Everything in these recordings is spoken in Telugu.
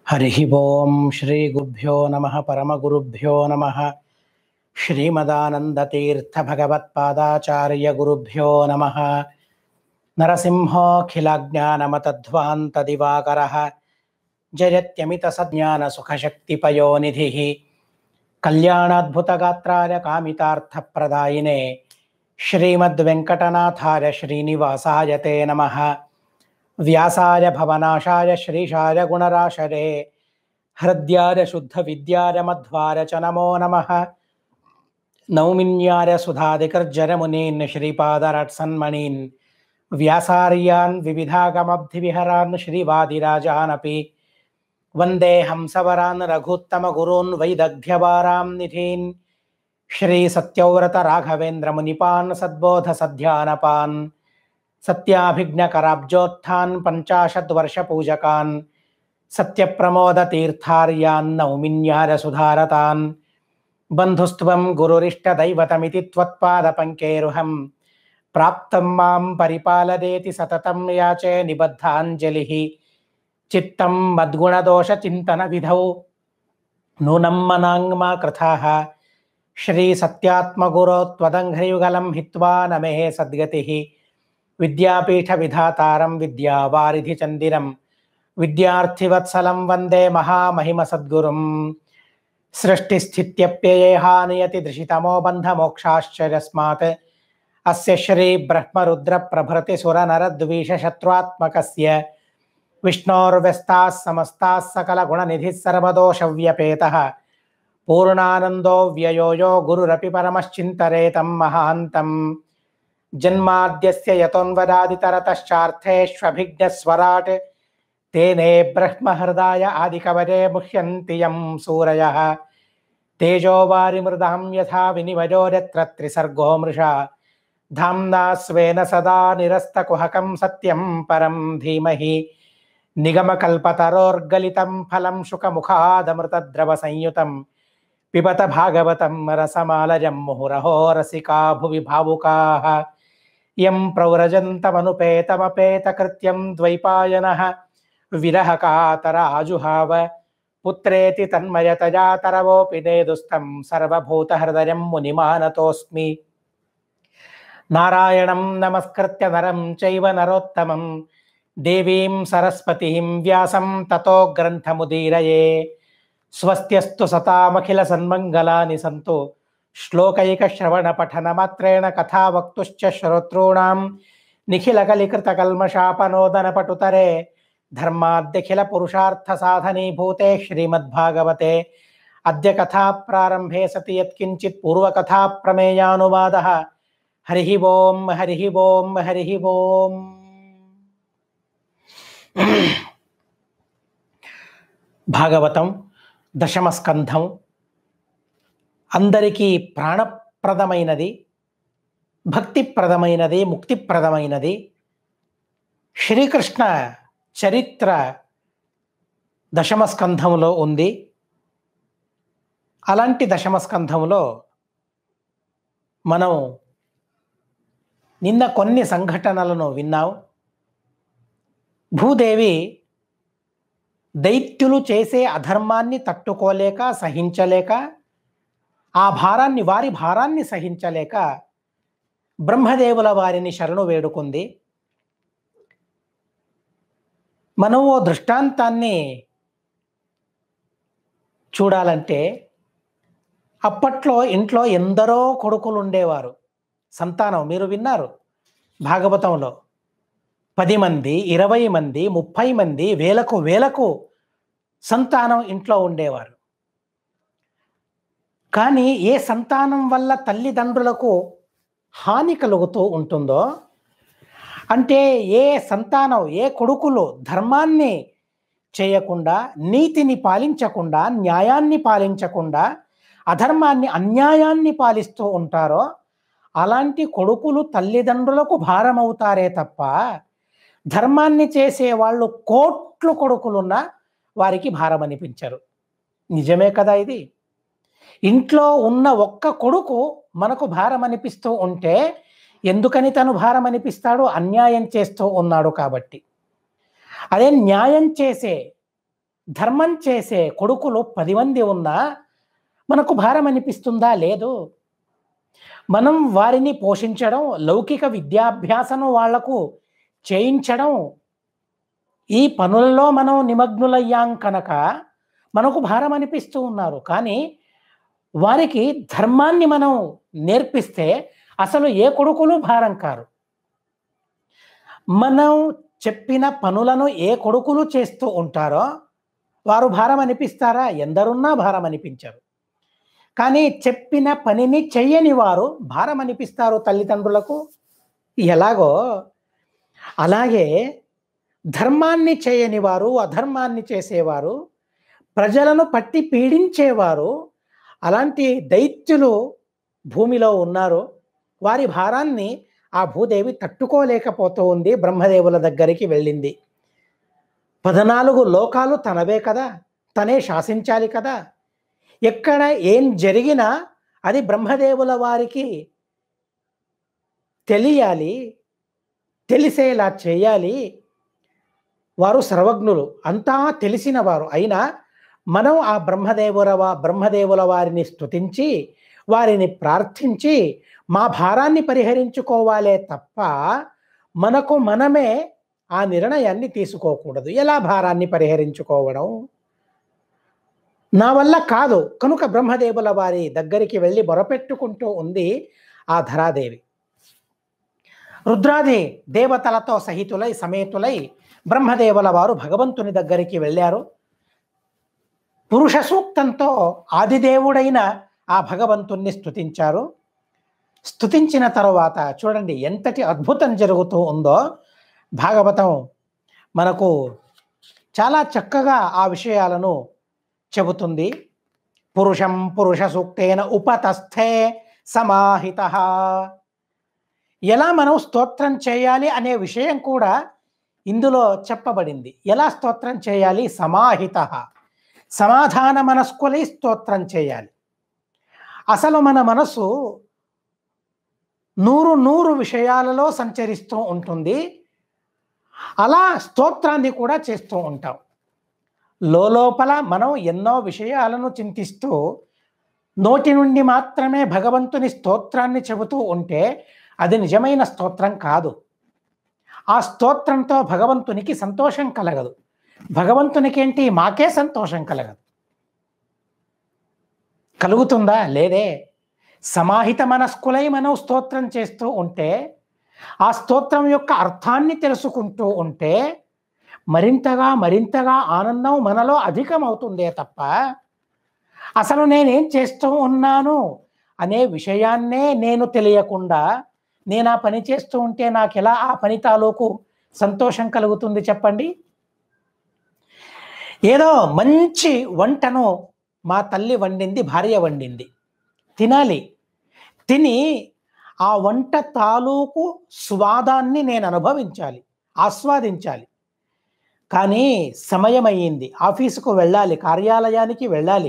హరి ఓం శ్రీ గురుభ్యో నమ పరమగురుభ్యో నమ శ్రీమదానందతీర్థ భగవత్పాదాచార్య గురుభ్యో నమ నరసింహోఖిలజ్ఞానమతధ్వాంతదివాకర జయత్యమిత సజ్ఞాన సుఖశక్తిపయోనిధి కళ్యాణాద్భుతగాత్రాయ కామితార్థప్రదాయినే శ్రీమద్వెంకటనాథాయ శ్రీనివాసాయ తే నమః వ్యాసాయ భవనాశాయ శ్రీశాయ గుణరాశరే హృద్యాయ శుద్ధ విద్యాయ మధ్వాయ చ నమో నమ నౌమిన్యాయ సుధాదికర్జరమునీన్ శ్రీపాదరట్సన్మణీన్ వ్యాసార్యాన్ వివిధాగమబ్ధివిహరాన్ శ్రీవాదిరాజానపి వందే హంసవరాన్ రఘుత్తమ గురూన్ వైదగ్ధ్యవారాం నిధీన్ శ్రీ సత్యవ్రత రాఘవేంద్ర మునిపాన్ సద్బోధ సధ్యానపాన్ సత్యాభిజ్ఞకరాబ్జోత్థాన్ పంచాశద్వర్ష పూజకాన్ సత్యప్రమోద తీర్థార్యాన్ నౌమిన్యార సుధారతాన్ బంధుస్త్వం గురురిష్టదైవతమితి త్వత్పాద పంకేరుహం ప్రాప్తం మాం పరిపాలదేతి సతతం యాచే నిబద్ధాంజలి చిత్తం మద్గుణదోష చింతన విధౌ నూనం మనాంగ్మా కృథాః శ్రీ సత్యాత్మగురో త్వదంఘ్రయుగలం హిత్వా నమే సద్గతి విద్యాపీఠ విధాతారం విద్యావారిధి చందిరం విద్యార్థివత్సలం వందే మహామహిమ సద్గురుం సృష్టిస్థిత్యప్యయేహానియతి దృశితమో బంధమోక్షాశ్చర్యస్మాత్ అస్య శ్రీ బ్రహ్మరుద్ర ప్రభృతి సురనరద్వీష శత్రుత్మకస్య విష్ణోర్వ్యస్తాः సమస్తాः సకల గుణనిధి సర్వదోషవ్యపేతః పూర్ణానందో వ్యయో యో గురురపి పరమశ్చింతరేతం మహాంతం జన్మాద్యస్య యతోన్వదాదితరతశ్చార్థేష్వభిజ్ఞస్వరాట్ తేనే బ్రహ్మహృదాయ ఆదికవరే ముహ్యంతి యం సూరయः తేజో వారిమృదాం యథా వినిమయోరత్ర త్రిసర్గో మృషా ధామ్నా స్వేన సదా నిరస్తకుహకం సత్యం పరం ధీమహి నిగమకల్పతరోర్గలితం ఫలం శుకముఖాదమృతద్రవ సంయుతం పిబత భాగవతం రసమాలయం ముహురహో రసికా భువి భావుకాः యం ప్రవ్రజन्तమనుపేతమపేతకృత్యం ద్వైపాయనः విరహకాతర ఆజుహావ పుత్రేతి తన్మయతయా తరవోపి నేదుస్తం సర్వభూతహృదయం మునిమానతోస్మి నారాయణం నమస్కృత్య నరం చైవ నరోత్తమం దేవీం సరస్వతీం వ్యాసం తతో గ్రంథముదీరయే స్వస్త్యస్తు సతామఖిల సన్మంగళాని సంతు శ్లోకైక శ్రవణ పఠన మాత్రేణ కథా వక్తుశ్చ శ్రోతॄణాం నిఖిల కలికృత కల్మషాపనోదన పటుతరే ధర్మాద్యఖిల పురుషార్థ సాధనీభూతే శ్రీమద్భాగవతే అద్య కథా ప్రారంభే సతి యత్కించిత్ పూర్వకథా ప్రమేయానువాద హరి ఓం హరి ఓం హరి ఓం భాగవతం దశమ స్కంధం అందరికీ ప్రాణప్రదమైనది భక్తిప్రదమైనది ముక్తిప్రదమైనది శ్రీకృష్ణ చరిత్ర దశమ స్కంధంలో ఉంది అలాంటి దశమ స్కంధంలో మనం నిన్న కొన్ని సంఘటనలను విన్నాం భూదేవి దైత్యులు చేసే అధర్మాన్ని తట్టుకోలేక సహించలేక ఆ భారాన్ని వారి భారాన్ని సహించలేక బ్రహ్మదేవుల వారిని శరణు వేడుకుంది మనం ఓ దృష్టాంతాన్ని చూడాలంటే అప్పట్లో ఇంట్లో ఎందరో కొడుకులు ఉండేవారు సంతానం మీరు విన్నారు భాగవతంలో పది మంది ఇరవై మంది ముప్పై మంది వేలకు వేలకు సంతానం ఇంట్లో ఉండేవారు కానీ ఏ సంతానం వల్ల తల్లిదండ్రులకు హాని కలుగుతూ ఉంటుందో అంటే ఏ సంతానం ఏ కొడుకులు ధర్మాన్ని చేయకుండా నీతిని పాలించకుండా న్యాయాన్ని పాలించకుండా అధర్మాన్ని అన్యాయాన్ని పాలిస్తూ ఉంటారో అలాంటి కొడుకులు తల్లిదండ్రులకు భారమవుతారే తప్ప ధర్మాన్ని చేసే వాళ్ళు కోట్లు కొడుకులున్నా వారికి భారం అనిపించరు నిజమే కదా ఇది ఇంట్లో ఉన్న ఒక్క కొడుకు మనకు భారం అనిపిస్తూ ఉంటే ఎందుకని తను భారం అనిపిస్తాడు అన్యాయం చేస్తూ ఉన్నాడు కాబట్టి అదే న్యాయం చేసే ధర్మం చేసే కొడుకులు పది మంది ఉన్నా మనకు భారం అనిపిస్తుందా లేదు మనం వారిని పోషించడం లౌకిక విద్యాభ్యాసం వాళ్లకు చేయించడం ఈ పనులలో మనం నిమగ్నులయ్యాం కనుక మనకు భారం అనిపిస్తూ ఉన్నారు కానీ వారికి ధర్మాన్ని మనం నేర్పిస్తే అసలు ఏ కొడుకులు భారం కారు మనం చెప్పిన పనులను ఏ కొడుకులు చేస్తూ ఉంటారో వారు భారం అనిపిస్తారా ఎందరున్నా భారం అనిపించరు కానీ చెప్పిన పనిని చెయ్యని వారు భారం అనిపిస్తారు తల్లిదండ్రులకు ఎలాగో అలాగే ధర్మాన్ని చేయని వారు అధర్మాన్ని చేసేవారు ప్రజలను పట్టి పీడించేవారు అలాంటి దైత్యులు భూమిలో ఉన్నారు వారి భారాన్ని ఆ భూదేవి తట్టుకోలేకపోతూ ఉంది బ్రహ్మదేవుల దగ్గరికి వెళ్ళింది పద్నాలుగు లోకాలు తనవే కదా తనే శాసించాలి కదా ఎక్కడ ఏం జరిగినా అది బ్రహ్మదేవుల వారికి తెలియాలి తెలిసేలా చేయాలి వారు సర్వజ్ఞులు అంతా తెలిసిన వారు అయినా మనం ఆ బ్రహ్మదేవుల వా బ్రహ్మదేవుల వారిని స్తుతించి వారిని ప్రార్థించి మా భారాన్ని పరిహరించుకోవాలే తప్ప మనకు మనమే ఆ నిర్ణయాన్ని తీసుకోకూడదు ఎలా భారాన్ని పరిహరించుకోవడం నా వల్ల కాదు కనుక బ్రహ్మదేవుల వారి దగ్గరికి వెళ్ళి మొరపెట్టుకుంటూ ఉంది ఆ ధరాదేవి రుద్రాది దేవతలతో సహితులై సమేతులై బ్రహ్మదేవుల వారు భగవంతుని దగ్గరికి వెళ్ళారు పురుష సూక్తంతో ఆదిదేవుడైన ఆ భగవంతుణ్ణి స్తుతించారు స్తుతించిన తరువాత చూడండి ఎంతటి అద్భుతం జరుగుతూ ఉందో భాగవతం మనకు చాలా చక్కగా ఆ విషయాలను చెబుతుంది పురుషం పురుష సూక్తేన ఉపతస్థే సమాహిత ఎలా మనం స్తోత్రం చేయాలి అనే విషయం కూడా ఇందులో చెప్పబడింది ఎలా స్తోత్రం చేయాలి సమాహిత సమాధాన మనస్కులై స్తోత్రం చేయాలి అసలు మన మనసు నూరు నూరు విషయాలలో సంచరిస్తూ ఉంటుంది అలా స్తోత్రాన్ని కూడా చేస్తూ ఉంటాం లోపల మనం ఎన్నో విషయాలను చింతిస్తూ నోటి నుండి మాత్రమే భగవంతుని స్తోత్రాన్ని చెబుతూ ఉంటే అది నిజమైన స్తోత్రం కాదు ఆ స్తోత్రంతో భగవంతునికి సంతోషం కలగదు భగవంతునికి ఏంటి మాకే సంతోషం కలగదు కలుగుతుందా లేదే సమాహిత మనస్కులై మనం స్తోత్రం చేస్తూ ఉంటే ఆ స్తోత్రం యొక్క అర్థాన్ని తెలుసుకుంటూ ఉంటే మరింతగా మరింతగా ఆనందం మనలో అధికమవుతుందే తప్ప అసలు నేనేం చేస్తూ ఉన్నాను అనే విషయాన్నే నేను తెలియకుండా నేను ఆ పని చేస్తూ ఉంటే నాకు ఎలా ఆ పని తాలూకు సంతోషం కలుగుతుంది చెప్పండి ఏదో మంచి వంటను మా తల్లి వండింది భార్య వండింది తినాలి తిని ఆ వంట తాలూకు స్వాదాన్ని నేను అనుభవించాలి ఆస్వాదించాలి కానీ సమయం అయ్యింది ఆఫీసుకు వెళ్ళాలి కార్యాలయానికి వెళ్ళాలి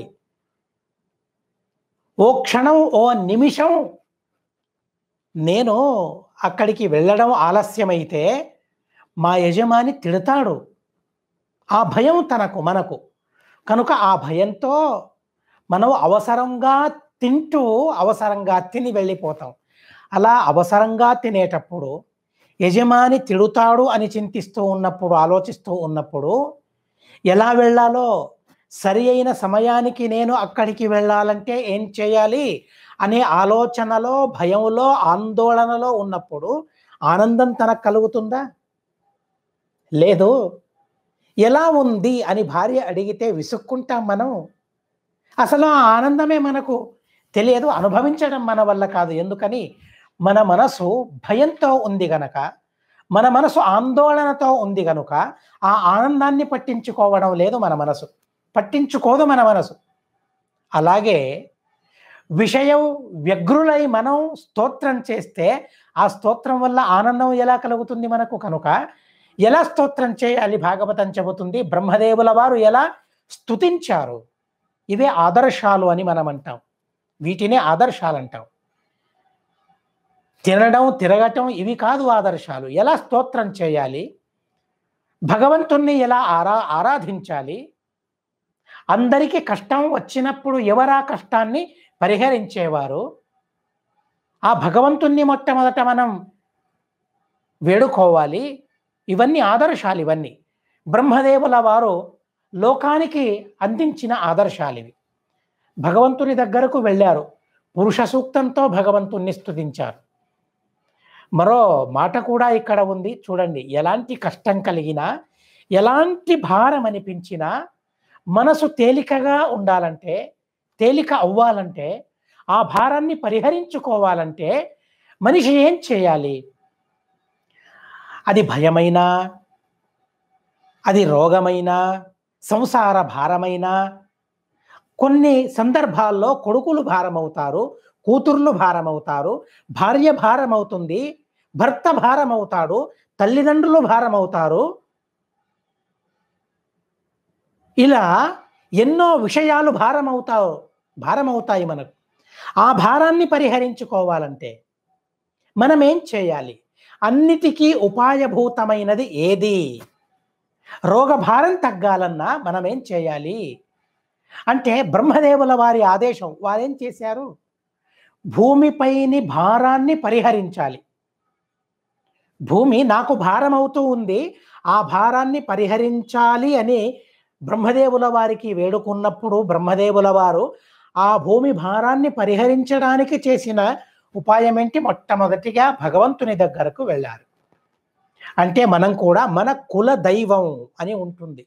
ఓ క్షణం ఓ నిమిషం నేను అక్కడికి వెళ్ళడం ఆలస్యమైతే మా యజమాని తిడతాడు ఆ భయం తనకు మనకు కనుక ఆ భయంతో మనం అవసరంగా తింటూ అవసరంగా తిని వెళ్ళిపోతాం అలా అవసరంగా తినేటప్పుడు యజమాని తిడుతాడు అని చింతిస్తూ ఉన్నప్పుడు ఆలోచిస్తూ ఉన్నప్పుడు ఎలా వెళ్ళాలో సరి అయిన సమయానికి నేను అక్కడికి వెళ్ళాలంటే ఏం చేయాలి అనే ఆలోచనలో భయంలో ఆందోళనలో ఉన్నప్పుడు ఆనందం తనకు కలుగుతుందా లేదు ఎలా ఉంది అని భార్య అడిగితే విసుక్కుంటాం మనం అసలు ఆ ఆనందమే మనకు తెలియదు అనుభవించడం మన వల్ల కాదు ఎందుకని మన మనసు భయంతో ఉంది గనక మన మనసు ఆందోళనతో ఉంది గనుక ఆ ఆనందాన్ని పట్టించుకోవడం లేదు మన మనసు పట్టించుకోదు మన మనసు అలాగే విషయం వ్యగ్రులై మనం స్తోత్రం చేస్తే ఆ స్తోత్రం వల్ల ఆనందం ఎలా కలుగుతుంది మనకు కనుక ఎలా స్తోత్రం చేయాలి భాగవతం చెబుతుంది బ్రహ్మదేవుల వారు ఎలా స్తుతించారు ఇవే ఆదర్శాలు అని మనం అంటాం వీటినే ఆదర్శాలు అంటాం తినడం తిరగటం ఇవి కాదు ఆదర్శాలు ఎలా స్తోత్రం చేయాలి భగవంతుణ్ణి ఎలా ఆరా ఆరాధించాలి అందరికీ కష్టం వచ్చినప్పుడు ఎవరా కష్టాన్ని పరిహరించేవారు ఆ భగవంతుణ్ణి మొట్టమొదట మనం వేడుకోవాలి ఇవన్నీ ఆదర్శాలు ఇవన్నీ బ్రహ్మదేవుల వారు లోకానికి అందించిన ఆదర్శాలు ఇవి భగవంతుని దగ్గరకు వెళ్ళారు పురుష సూక్తంతో భగవంతుణ్ణి స్తుతించారు మరో మాట కూడా ఇక్కడ ఉంది చూడండి ఎలాంటి కష్టం కలిగినా ఎలాంటి భారం అనిపించినా మనసు తేలికగా ఉండాలంటే తేలిక అవ్వాలంటే ఆ భారాన్ని పరిహరించుకోవాలంటే మనిషి ఏం చేయాలి అది భయమైనా అది రోగమైనా సంసార భారమైనా కొన్ని సందర్భాల్లో కొడుకులు భారమవుతారు కూతుర్లు భారమవుతారు భార్య భారమవుతుంది భర్త భారమవుతాడు తల్లిదండ్రులు భారమవుతారు ఇలా ఎన్నో విషయాలు భారమవుతావు భారమవుతాయి మనకు ఆ భారాన్ని పరిహరించుకోవాలంటే మనం ఏం చేయాలి అన్నిటికీ ఉపాయభూతమైనది ఏది రోగభారం తగ్గాలన్నా మనం ఏం చేయాలి అంటే బ్రహ్మదేవుల వారి ఆదేశం వారేం చేశారు భూమిపైని భారాన్ని పరిహరించాలి భూమి నాకు భారం అవుతూ ఉంది ఆ భారాన్ని పరిహరించాలి అని బ్రహ్మదేవుల వారికి వేడుకున్నప్పుడు బ్రహ్మదేవుల వారు ఆ భూమి భారాన్ని పరిహరించడానికి చేసిన ఉపాయం ఏంటి మొట్టమొదటిగా భగవంతుని దగ్గరకు వెళ్ళారు అంటే మనం కూడా మన కుల దైవం అని ఉంటుంది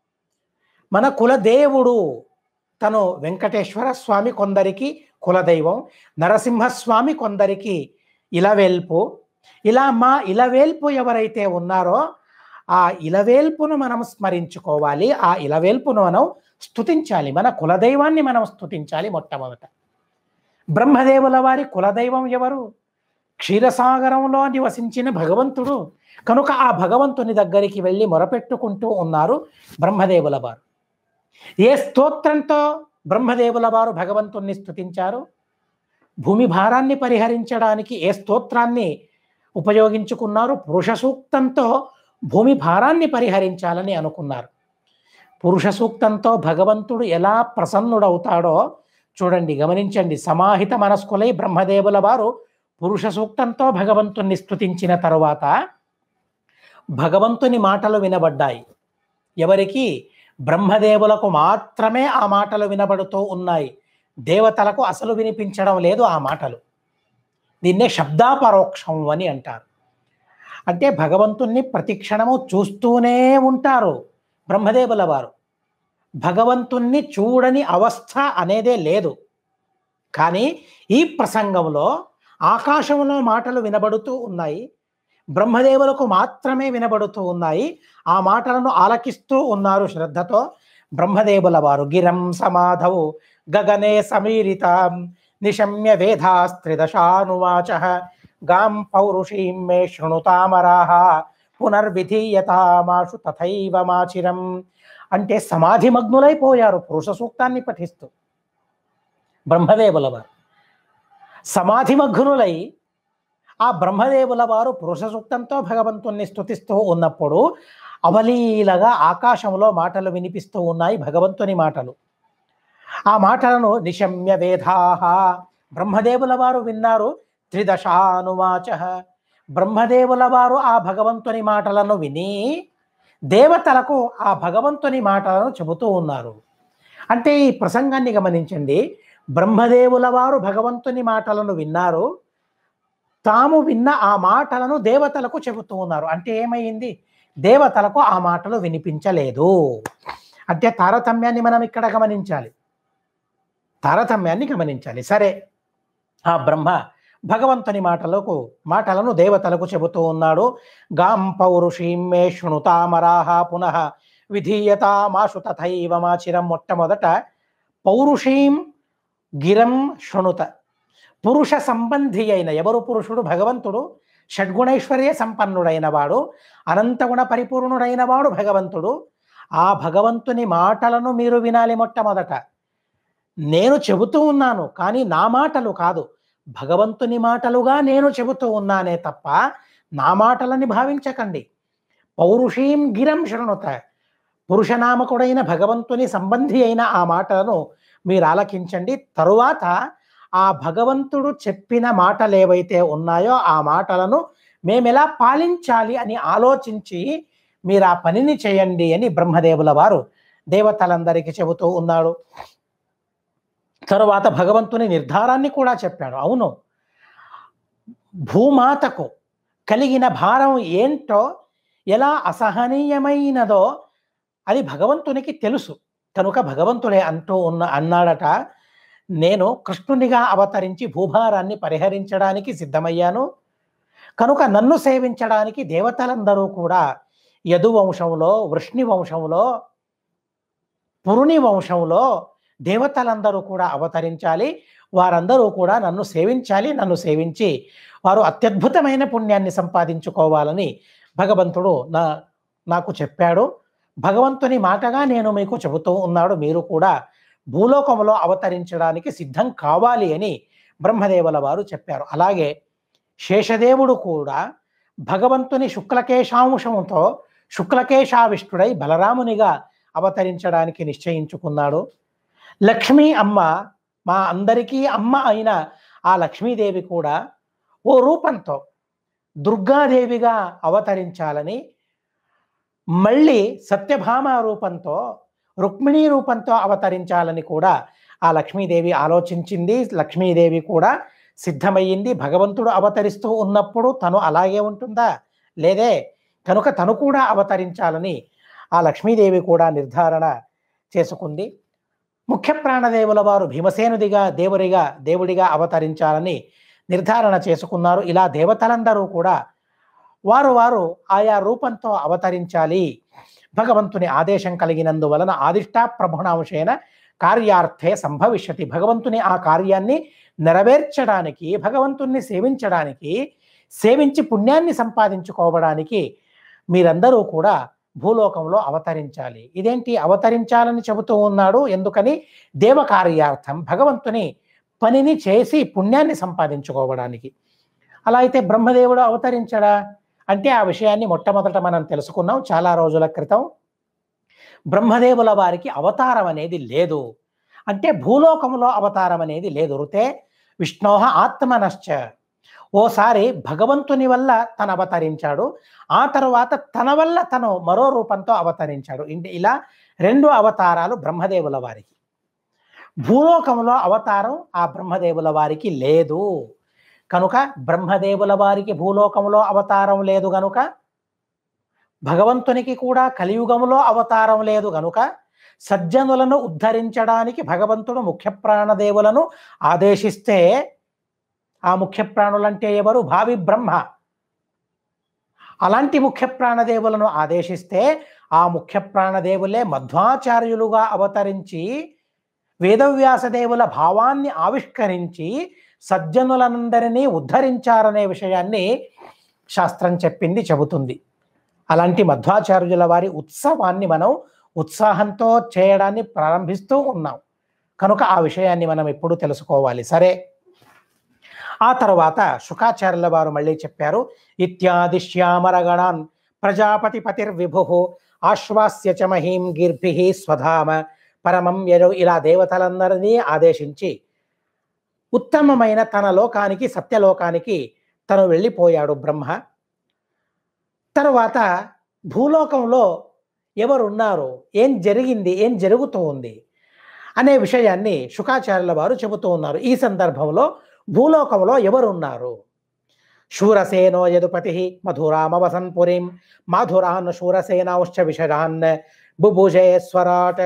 మన కులదేవుడు తను వెంకటేశ్వర స్వామి కొందరికి కులదైవం నరసింహస్వామి కొందరికి ఇలవేల్పు ఇలా మా ఇలవేల్పు ఎవరైతే ఉన్నారో ఆ ఇలవేల్పును మనం స్మరించుకోవాలి ఆ ఇలవేల్పును మనం స్తుతించాలి మన కులదైవాన్ని మనం స్తుతించాలి మొట్టమొదట బ్రహ్మదేవుల వారి కులదైవం ఎవరు క్షీరసాగరంలో నివసించిన భగవంతుడు కనుక ఆ భగవంతుని దగ్గరికి వెళ్ళి మొరపెట్టుకుంటూ ఉన్నారు బ్రహ్మదేవుల వారు ఏ స్తోత్రంతో బ్రహ్మదేవుల వారు భగవంతుణ్ణి స్తుతించారు భూమి భారాన్ని పరిహరించడానికి ఏ స్తోత్రాన్ని ఉపయోగించుకున్నారు పురుష సూక్తంతో భూమి భారాన్ని పరిహరించాలని అనుకున్నారు పురుష సూక్తంతో భగవంతుడు ఎలా ప్రసన్నుడవుతాడో చూడండి గమనించండి సమాహిత మనస్కులై బ్రహ్మదేవుల వారు పురుష సూక్తంతో భగవంతుణ్ణి స్తుతించిన తరువాత భగవంతుని మాటలు వినబడ్డాయి ఎవరికి బ్రహ్మదేవులకు మాత్రమే ఆ మాటలు వినబడుతూ ఉన్నాయి దేవతలకు అసలు వినిపించడం లేదు ఆ మాటలు దీన్నే శబ్దాపరోక్షం అని అంటారు అంటే భగవంతుణ్ణి ప్రతి క్షణము చూస్తూనే ఉంటారు బ్రహ్మదేవుల వారు భగవంతుణ్ణి చూడని అవస్థ అనేదే లేదు కానీ ఈ ప్రసంగంలో ఆకాశంలో మాటలు వినబడుతూ ఉన్నాయి బ్రహ్మదేవులకు మాత్రమే వినబడుతూ ఉన్నాయి ఆ మాటలను ఆలకిస్తూ ఉన్నారు శ్రద్ధతో బ్రహ్మదేవుల వారు గిరం సమాధౌ గగనే సమీరిత నిశమ్య వేదాస్త్రిదశానువాచ గాం పౌరుషీం మే శృణుతామరాహ పునర్విధీయతామాషు తథైవ మాచిరం అంటే సమాధిమగ్నులైపోయారు పురుష సూక్తాన్ని పఠిస్తూ బ్రహ్మదేవుల వారు సమాధిమగ్నులై ఆ బ్రహ్మదేవుల వారు పురుష సూక్తంతో భగవంతుణ్ణి స్తుతిస్తూ ఉన్నప్పుడు అవలీలగా ఆకాశంలో మాటలు వినిపిస్తూ ఉన్నాయి భగవంతుని మాటలు ఆ మాటలను నిశమ్య వేదాహ బ్రహ్మదేవుల వారు విన్నారు త్రిదశానువాచ బ్రహ్మదేవుల వారు ఆ భగవంతుని మాటలను విని దేవతలకు ఆ భగవంతుని మాటలను చెబుతూ ఉన్నారు అంటే ఈ ప్రసంగాన్ని గమనించండి బ్రహ్మదేవుల వారు భగవంతుని మాటలను విన్నారు తాము విన్న ఆ మాటలను దేవతలకు చెబుతూ ఉన్నారు అంటే ఏమైంది దేవతలకు ఆ మాటలు వినిపించలేదు అంటే తారతమ్యాన్ని మనం ఇక్కడ గమనించాలి తారతమ్యాన్ని గమనించాలి సరే ఆ బ్రహ్మ భగవంతుని మాటలకు మాటలను దేవతలకు చెబుతూ ఉన్నాడు గాం పౌరుషీం మే శృణుతామరాహ పునః విధీయతామాశు తథైవ మాచిరం మొట్టమొదట పౌరుషీం గిరం శృణుత పురుష సంబంధి అయిన ఎవరు పురుషుడు భగవంతుడు షడ్గుణైశ్వర్య సంపన్నుడైన వాడు అనంతగుణ పరిపూర్ణుడైన వాడు భగవంతుడు ఆ భగవంతుని మాటలను మీరు వినాలి మొట్టమొదట నేను చెబుతూ ఉన్నాను కానీ నా మాటలు కాదు భగవంతుని మాటలుగా నేను చెబుతూ ఉన్నానే తప్ప నా మాటలని భావించకండి పౌరుషీం గిరం శృణుత పురుషనామకుడైన భగవంతుని సంబంధి అయిన ఆ మాటలను మీరు ఆలకించండి తరువాత ఆ భగవంతుడు చెప్పిన మాటలు ఏవైతే ఉన్నాయో ఆ మాటలను మేము ఎలా పాలించాలి అని ఆలోచించి మీరు ఆ పనిని చేయండి అని బ్రహ్మదేవుల వారు దేవతలందరికీ చెబుతూ ఉన్నాడు తరువాత భగవంతుని నిర్ధారాన్ని కూడా చెప్పాడు అవును భూమాతకు కలిగిన భారం ఏంటో ఎలా అసహనీయమైనదో అది భగవంతునికి తెలుసు కనుక భగవంతుడే అంటూ ఉన్న అన్నాడట నేను కృష్ణునిగా అవతరించి భూభారాన్ని పరిహరించడానికి సిద్ధమయ్యాను కనుక నన్ను సేవించడానికి దేవతలందరూ కూడా యదు వంశంలో వృష్ణి వంశంలో పురుని వంశంలో దేవతలందరూ కూడా అవతరించాలి వారందరూ కూడా నన్ను సేవించాలి నన్ను సేవించి వారు అత్యద్భుతమైన పుణ్యాన్ని సంపాదించుకోవాలని భగవంతుడు నా నాకు చెప్పాడు భగవంతుని మాటగా నేను మీకు చెబుతూ ఉన్నాడు మీరు కూడా భూలోకంలో అవతరించడానికి సిద్ధం కావాలి అని బ్రహ్మదేవుల వారు చెప్పారు అలాగే శేషదేవుడు కూడా భగవంతుని శుక్లకేశాంశంతో శుక్లకేశావిష్టుడై బలరామునిగా అవతరించడానికి నిశ్చయించుకున్నాడు లక్ష్మీ అమ్మ మా అందరికీ అమ్మ అయిన ఆ లక్ష్మీదేవి కూడా ఓ రూపంతో దుర్గాదేవిగా అవతరించాలని మళ్ళీ సత్యభామ రూపంతో రుక్మిణీ రూపంతో అవతరించాలని కూడా ఆ లక్ష్మీదేవి ఆలోచించింది లక్ష్మీదేవి కూడా సిద్ధమయ్యింది భగవంతుడు అవతరిస్తూ ఉన్నప్పుడు తను అలాగే ఉంటుందా లేదే కనుక తను కూడా అవతరించాలని ఆ లక్ష్మీదేవి కూడా నిర్ధారణ చేసుకుంది ముఖ్య ప్రాణదేవుల వారు భీమసేనుడిగా దేవుడిగా దేవుడిగా అవతరించాలని నిర్ధారణ చేసుకున్నారు ఇలా దేవతలందరూ కూడా వారు వారు ఆయా రూపంతో అవతరించాలి భగవంతుని ఆదేశం కలిగినందువలన ఆదిష్టా ప్రభుణాంశేన కార్యార్థే సంభవిష్యతి భగవంతుని ఆ కార్యాన్ని నెరవేర్చడానికి భగవంతుణ్ణి సేవించడానికి సేవించి పుణ్యాన్ని సంపాదించుకోవడానికి మీరందరూ కూడా భూలోకంలో అవతరించాలి ఇదేంటి అవతరించాలని చెబుతూ ఉన్నాడు ఎందుకని దేవకార్యార్థం భగవంతుని పనిని చేసి పుణ్యాన్ని సంపాదించుకోవడానికి అలా అయితే బ్రహ్మదేవుడు అవతరించడా అంటే ఆ విషయాన్ని మొట్టమొదట మనం తెలుసుకున్నాం చాలా రోజుల క్రితం బ్రహ్మదేవుల వారికి అవతారం అనేది లేదు అంటే భూలోకంలో అవతారం అనేది లేదు రుతే విష్ణోహ ఆత్మనశ్చ ఓసారి భగవంతుని వల్ల తను అవతరించాడు ఆ తర్వాత తన వల్ల తను మరో రూపంతో అవతరించాడు ఇంటి ఇలా రెండు అవతారాలు బ్రహ్మదేవుల వారికి భూలోకంలో అవతారం ఆ బ్రహ్మదేవుల వారికి లేదు కనుక బ్రహ్మదేవుల వారికి భూలోకంలో అవతారం లేదు గనుక భగవంతునికి కూడా కలియుగంలో అవతారం లేదు గనుక సజ్జనులను ఉద్ధరించడానికి భగవంతుడు ముఖ్య ప్రాణదేవులను ఆదేశిస్తే ఆ ముఖ్య ప్రాణులంటే ఎవరు భావి బ్రహ్మ అలాంటి ముఖ్య ప్రాణదేవులను ఆదేశిస్తే ఆ ముఖ్య ప్రాణదేవులే మధ్వాచార్యులుగా అవతరించి వేదవ్యాసదేవుల భావాన్ని ఆవిష్కరించి సజ్జనులందరినీ ఉద్ధరించారనే విషయాన్ని శాస్త్రం చెప్పింది చెబుతుంది అలాంటి మధ్వాచార్యుల వారి ఉత్సవాన్ని మనం ఉత్సాహంతో చేయడాన్ని ప్రారంభిస్తూ ఉన్నాం కనుక ఆ విషయాన్ని మనం ఎప్పుడు తెలుసుకోవాలి సరే ఆ తర్వాత శుకాచార్యుల వారు మళ్ళీ చెప్పారు ఇత్యాది శ్యామరగణాన్ ప్రజాపతి పతిర్విభు ఆశ్వాస్య చ మహీం గిర్భి స్వధామ పరమం యజో ఇలా దేవతలందరినీ ఆదేశించి ఉత్తమమైన తన లోకానికి సత్యలోకానికి తను వెళ్ళిపోయాడు బ్రహ్మ తరువాత భూలోకంలో ఎవరున్నారు ఏం జరిగింది ఏం జరుగుతూ ఉంది అనే విషయాన్ని శుకాచార్యుల వారు చెబుతూ ఉన్నారు ఈ సందర్భంలో భూలోకంలో ఎవరున్నారు శూరసేనో యదుపతి మధురామవసన్ పురీం మాధురాన్ శూరసేనాశ్చ విషరాన్ బుభుజే స్వరాట్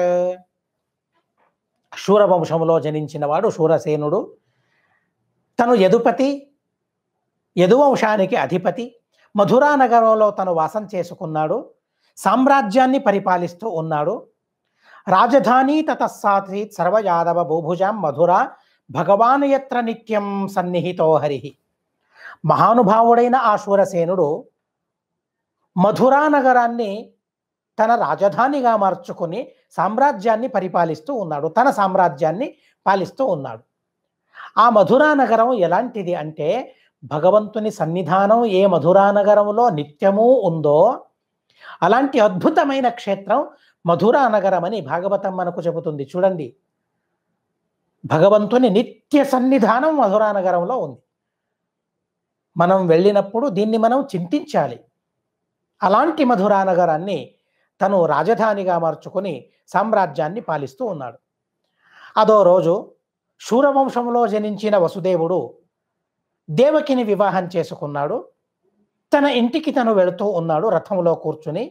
శూరవంశంలో జనించిన వాడు శూరసేనుడు తను యదుపతి యదువంశానికి అధిపతి మధురా నగరంలో తను వాసం చేసుకున్నాడు సామ్రాజ్యాన్ని పరిపాలిస్తూ ఉన్నాడు రాజధాని తతస్సాతి సర్వయాదవ భూభుజాం మధుర భగవాన్ యత్ర నిత్యం సన్నిహితో హరి మహానుభావుడైన ఆ శూరసేనుడు మధురా నగరాన్ని తన రాజధానిగా మార్చుకుని సామ్రాజ్యాన్ని పరిపాలిస్తూ ఉన్నాడు తన సామ్రాజ్యాన్ని పాలిస్తూ ఉన్నాడు ఆ మధురా నగరం ఎలాంటిది అంటే భగవంతుని సన్నిధానం ఏ మధురా నగరంలో నిత్యము ఉందో అలాంటి అద్భుతమైన క్షేత్రం మధురా నగరం అని భాగవతం మనకు చెబుతుంది చూడండి భగవంతుని నిత్య సన్నిధానం మధురా నగరంలో ఉంది మనం వెళ్ళినప్పుడు దీన్ని మనం చింతించాలి అలాంటి మధురా నగరాన్ని తను రాజధానిగా మార్చుకొని సామ్రాజ్యాన్ని పాలిస్తూ ఉన్నాడు అదో రోజు శూరవంశంలో జనించిన వసుదేవుడు దేవకిని వివాహం చేసుకున్నాడు తన ఇంటికి తను వెళుతూ ఉన్నాడు రథంలో కూర్చుని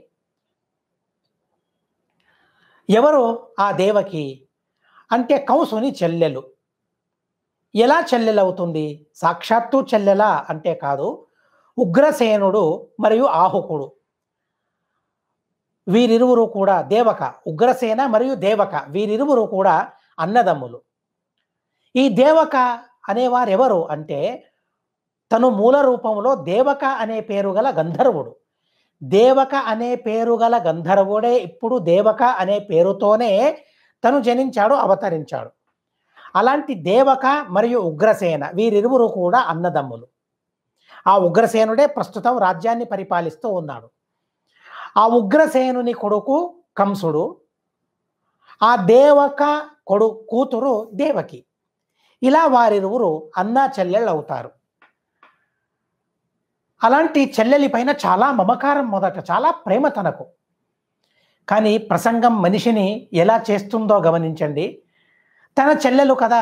ఎవరు ఆ దేవకి అంటే కంసుని చెల్లెలు ఎలా చెల్లెలవుతుంది సాక్షాత్తు చెల్లెలా అంటే కాదు ఉగ్రసేనుడు మరియు ఆహుకుడు వీరిరువురు కూడా దేవక ఉగ్రసేన మరియు దేవక వీరిరువురు కూడా అన్నదమ్ములు ఈ దేవక అనేవారు ఎవరు అంటే తను మూల రూపంలో దేవక అనే పేరు గల గంధర్వుడు దేవక అనే పేరు గల గంధర్వుడే ఇప్పుడు దేవక అనే పేరుతోనే తను జనించాడు అవతరించాడు అలాంటి దేవక మరియు ఉగ్రసేన వీరిరువురు కూడా అన్నదమ్ములు ఆ ఉగ్రసేనుడే ప్రస్తుతం రాజ్యాన్ని పరిపాలిస్తూ ఉన్నాడు ఆ ఉగ్రసేనుని కొడుకు కంసుడు ఆ దేవక కొడు కూతురు దేవకి ఇలా వారిరువురు అన్నా చెల్లెళ్ళు అవుతారు అలాంటి చెల్లెలి పైన చాలా మమకారం మొదట చాలా ప్రేమ తనకు కానీ ప్రసంగం మనిషిని ఎలా చేస్తుందో గమనించండి తన చెల్లెలు కదా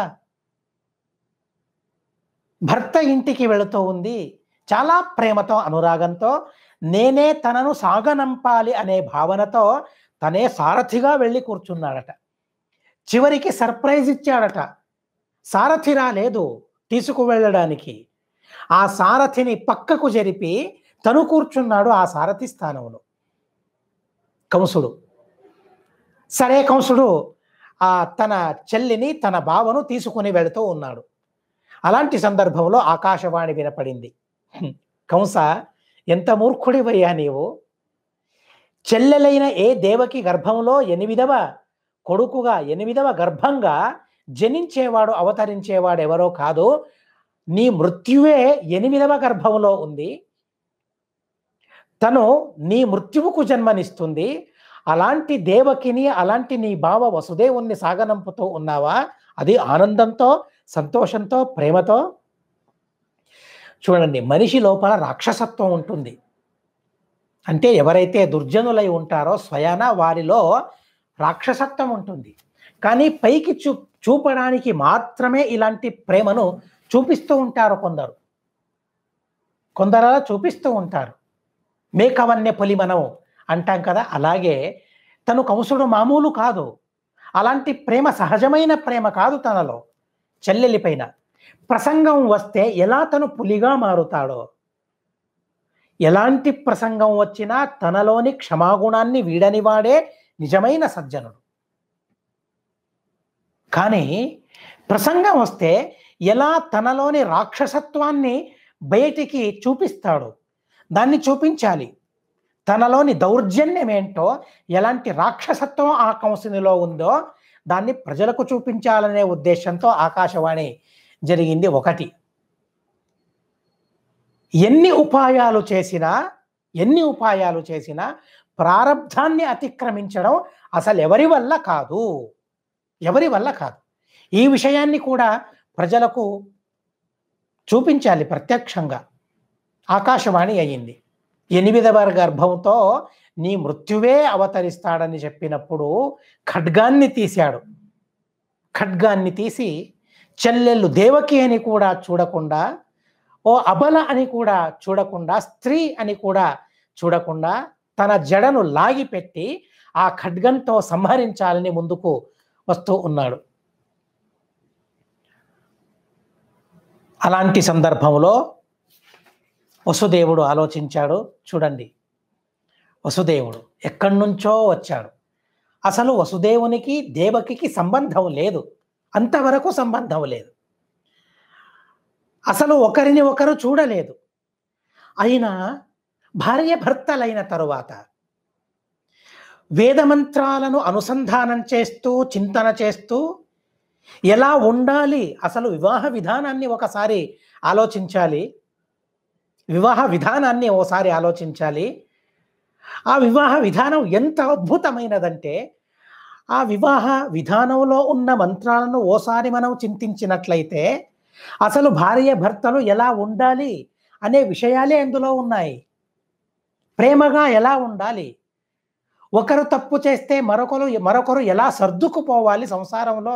భర్త ఇంటికి వెళుతూ ఉంది చాలా ప్రేమతో అనురాగంతో నేనే తనను సాగనంపాలి అనే భావనతో తనే సారథిగా వెళ్ళి కూర్చున్నాడట చివరికి సర్ప్రైజ్ ఇచ్చాడట సారథి రాలేదు తీసుకువెళ్ళడానికి ఆ సారథిని పక్కకు జరిపి తను కూర్చున్నాడు ఆ సారథి స్థానంలో కంసుడు సరే కంసుడు ఆ తన చెల్లిని తన బావను తీసుకుని వెళుతూ ఉన్నాడు అలాంటి సందర్భంలో ఆకాశవాణి వినపడింది హ్మ్. కంస ఎంత మూర్ఖుడివయ్యా నీవు చెల్లెలైన ఏ దేవకి గర్భంలో ఎనిమిదవ కొడుకుగా ఎనిమిదవ గర్భంగా జనించేవాడు అవతరించేవాడు ఎవరో కాదు నీ మృత్యువే ఎనిమిదవ గర్భంలో ఉంది తను నీ మృత్యువుకు జన్మనిస్తుంది అలాంటి దేవకిని అలాంటి నీ బావ వసుదేవుణ్ణి సాగనంపుతూ ఉన్నావా అది ఆనందంతో సంతోషంతో ప్రేమతో చూడండి మనిషి లోపల రాక్షసత్వం ఉంటుంది అంటే ఎవరైతే దుర్జనులై ఉంటారో స్వయాన వారిలో రాక్షసత్వం ఉంటుంది కానీ పైకి చూ చూపడానికి మాత్రమే ఇలాంటి ప్రేమను చూపిస్తూ ఉంటారు కొందరు కొందరు అలా చూపిస్తూ ఉంటారు మేకవన్య పొలి మనం అంటాం కదా అలాగే తను కంసుడు మామూలు కాదు అలాంటి ప్రేమ సహజమైన ప్రేమ కాదు తనలో చెల్లెలి పైన ప్రసంగం వస్తే ఎలా తను పులిగా మారుతాడో ఎలాంటి ప్రసంగం వచ్చినా తనలోని క్షమాగుణాన్ని వీడని వాడే నిజమైన సజ్జనుడు కానీ ప్రసంగం వస్తే ఎలా తనలోని రాక్షసత్వాన్ని బయటికి చూపిస్తాడు దాన్ని చూపించాలి తనలోని దౌర్జన్యం ఏంటో ఎలాంటి రాక్షసత్వం ఆ కంసునిలో ఉందో దాన్ని ప్రజలకు చూపించాలనే ఉద్దేశంతో ఆకాశవాణి జరిగింది ఒకటి ఎన్ని ఉపాయాలు చేసినా ఎన్ని ఉపాయాలు చేసినా ప్రారంధాన్ని అతిక్రమించడం అసలు ఎవరి వల్ల కాదు ఎవరి వల్ల కాదు ఈ విషయాన్ని కూడా ప్రజలకు చూపించాలి ప్రత్యక్షంగా ఆకాశవాణి అయ్యింది ఎనిమిదవ గర్భంతో నీ మృత్యువే అవతరిస్తాడని చెప్పినప్పుడు ఖడ్గాన్ని తీశాడు ఖడ్గాన్ని తీసి చెల్లెళ్ళు దేవకి అని కూడా చూడకుండా ఓ అబల అని కూడా చూడకుండా స్త్రీ అని కూడా చూడకుండా తన జడను లాగిపెట్టి ఆ ఖడ్గంతో సంహరించాలని ముందుకు వస్తూ ఉన్నాడు అలాంటి సందర్భంలో వసుదేవుడు ఆలోచించాడు చూడండి వసుదేవుడు ఎక్కడి నుంచో వచ్చాడు అసలు వసుదేవునికి దేవకికి సంబంధం లేదు అంతవరకు సంబంధం లేదు అసలు ఒకరిని ఒకరు చూడలేదు అయినా భార్య భర్తలైన తరువాత వేదమంత్రాలను అనుసంధానం చేస్తూ చింతన చేస్తూ ఎలా ఉండాలి అసలు వివాహ విధానాన్ని ఒకసారి ఆలోచించాలి వివాహ విధానాన్ని ఓసారి ఆలోచించాలి ఆ వివాహ విధానం ఎంత అద్భుతమైనదంటే ఆ వివాహ విధానంలో ఉన్న మంత్రాలను ఓసారి మనం చింతించినట్లయితే అసలు భార్య భర్తలు ఎలా ఉండాలి అనే విషయాలే అందులో ఉన్నాయి ప్రేమగా ఎలా ఉండాలి ఒకరు తప్పు చేస్తే మరొకరు మరొకరు ఎలా సర్దుకుపోవాలి సంసారంలో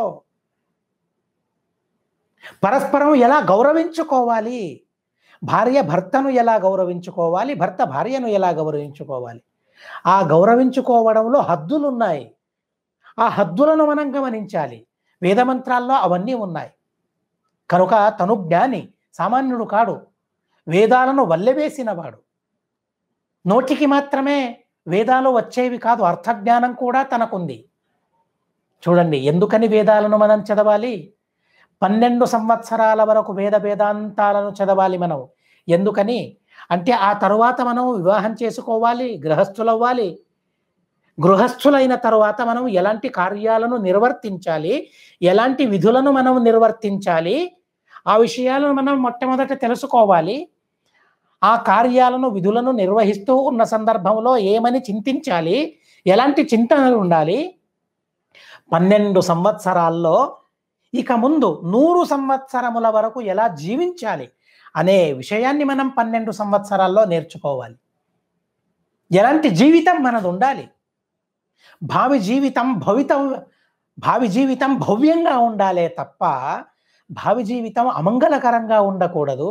పరస్పరం ఎలా గౌరవించుకోవాలి భార్య భర్తను ఎలా గౌరవించుకోవాలి భర్త భార్యను ఎలా గౌరవించుకోవాలి ఆ గౌరవించుకోవడంలో హద్దులు ఉన్నాయి ఆ హద్దులను మనం గమనించాలి వేదమంత్రాల్లో అవన్నీ ఉన్నాయి కనుక తను జ్ఞాని సామాన్యుడు కాడు వేదాలను వల్లెవేసినవాడు నోటికి మాత్రమే వేదాలు వచ్చేవి కాదు అర్థజ్ఞానం కూడా తనకుంది చూడండి ఎందుకని వేదాలను మనం చదవాలి పన్నెండు సంవత్సరాల వరకు వేద వేదాంతాలను చదవాలి మనం ఎందుకని అంటే ఆ తరువాత మనం వివాహం చేసుకోవాలి గృహస్థులవ్వాలి గృహస్థులైన తరువాత మనం ఎలాంటి కార్యాలను నిర్వర్తించాలి ఎలాంటి విధులను మనం నిర్వర్తించాలి ఆ విషయాలను మనం మొట్టమొదట తెలుసుకోవాలి ఆ కార్యాలను విధులను నిర్వహిస్తూ ఉన్న సందర్భంలో ఏమని చింతించాలి ఎలాంటి చింతనలు ఉండాలి పన్నెండు సంవత్సరాల్లో ఇక ముందు నూరు సంవత్సరముల వరకు ఎలా జీవించాలి అనే విషయాన్ని మనం పన్నెండు సంవత్సరాల్లో నేర్చుకోవాలి ఎలాంటి జీవితం మనది ఉండాలి భావి జీవితం భవితం భావి జీవితం భవ్యంగా ఉండాలే తప్ప భావి జీవితం అమంగళకరంగా ఉండకూడదు